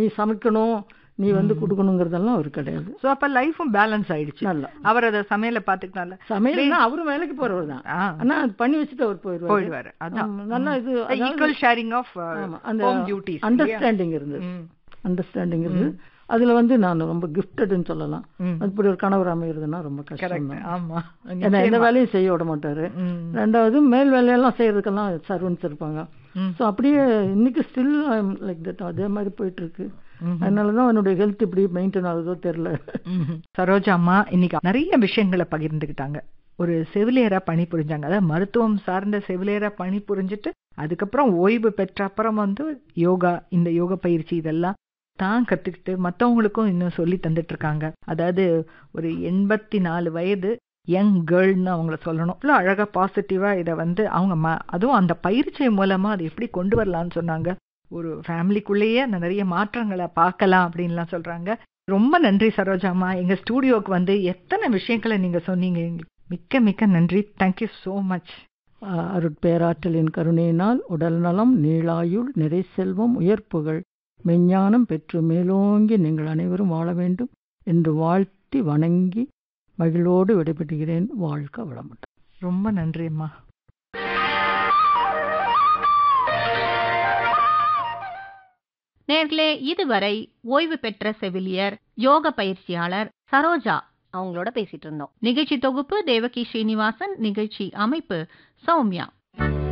நீ சமைக்கணும் நீ வந்து கொடுக்கணுங்கிறதெல்லாம் அவர் கிடையாது சோ அப்ப லைஃபும் பேலன்ஸ் ஆயிடுச்சு நல்லா அவர் அத சமையல பாத்துக்கிட்டால சமையல்னா அவரும் வேலைக்கு போறவர் தான் ஆனா அது பண்ணி வச்சுட்டு அவர் போயிடுவாரு போயிடுவாரு அதான் ஆமா, நல்லா இது ஈக்குவல் ஷேரிங் ஆஃப் ஆமா, அந்த ஹோம் டியூட்டிஸ் அண்டர்ஸ்டாண்டிங் இருந்தது அண்டர்ஸ்டாண்டிங் இருந்தது அதுல வந்து நான் ரொம்ப கிஃப்டட்னு சொல்லலாம் ம். இப்படி ஒரு கணவர் அமைகிறதுனா ரொம்ப கஷ்டம் கரெக்ட் தான் ஆமா ஏன்னா எந்த வேலையும் செய்ய விட மாட்டாரு ம். ரெண்டாவது மேல் வேலையெல்லாம் செய்யறதுக்கெல்லாம் சர்வன்ஸ் இருப்பாங்க ம். ஸோ அப்படியே இன்னைக்கு ஸ்டில் லைக் தட் அதே மாதிரி போயிட்டு இருக்கு ம்ஹும். அதனால தான் என்னுடைய ஹெல்த் இப்படி மெயின்டைன் ஆகுதோ தெரியல ம்ஹும். சரோஜா அம்மா இன்னைக்கு நிறைய விஷயங்களை பகிர்ந்துக்கிட்டாங்க ஒரு செவிலியரா பணி புரிஞ்சாங்க அதாவது மருத்துவம் சார்ந்த செவிலியரா பணி புரிஞ்சுட்டு அதுக்கப்புறம் ஓய்வு பெற்ற அப்புறம் வந்து யோகா இந்த யோக பயிற்சி இதெல்லாம் தான் கத்துக்கிட்டு மத்தவங்களுக்கும் இன்னும் சொல்லி தந்துட்டு இருக்காங்க அதாவது ஒரு எண்பத்தி நாலு வயது யங் கேர்ள்னு அவங்கள சொல்லணும் இவ்வளோ அழகா பாசிட்டிவா இதை வந்து அவங்க ம அதுவும் அந்த பயிற்சி மூலமா அதை எப்படி கொண்டு வரலாம்னு சொன்னாங்க ஒரு ஃபேமிலிக்குள்ளேயே அந்த நிறைய மாற்றங்களை பார்க்கலாம் அப்படின்லாம் சொல்றாங்க ரொம்ப நன்றி சரோஜாமா எங்க ஸ்டூடியோக்கு வந்து எத்தனை விஷயங்களை நீங்க சொன்னீங்க எங்களுக்கு மிக்க மிக்க நன்றி தேங்க்யூ so மச் ஆஹ் அருட்பேராற்றலின் கருணையினால் உடல் நலம் நீளாயுள் நிறை செல்வம் உயர்ப்புகள் மெஞ்ஞானம் பெற்று மேலோங்கி நீங்கள் அனைவரும் வாழ வேண்டும் என்று வாழ்த்தி வணங்கி மகிழோடு விடைபெறுகிறேன் வாழ்க வளமுடன் ரொம்ப நன்றி அம்மா நேர்களே இதுவரை ஓய்வு பெற்ற செவிலியர் யோக பயிற்சியாளர் சரோஜா அவங்களோட பேசிட்டு இருந்தோம் நிகழ்ச்சி தொகுப்பு தேவகி ஸ்ரீனிவாசன் நிகழ்ச்சி அமைப்பு சௌமியா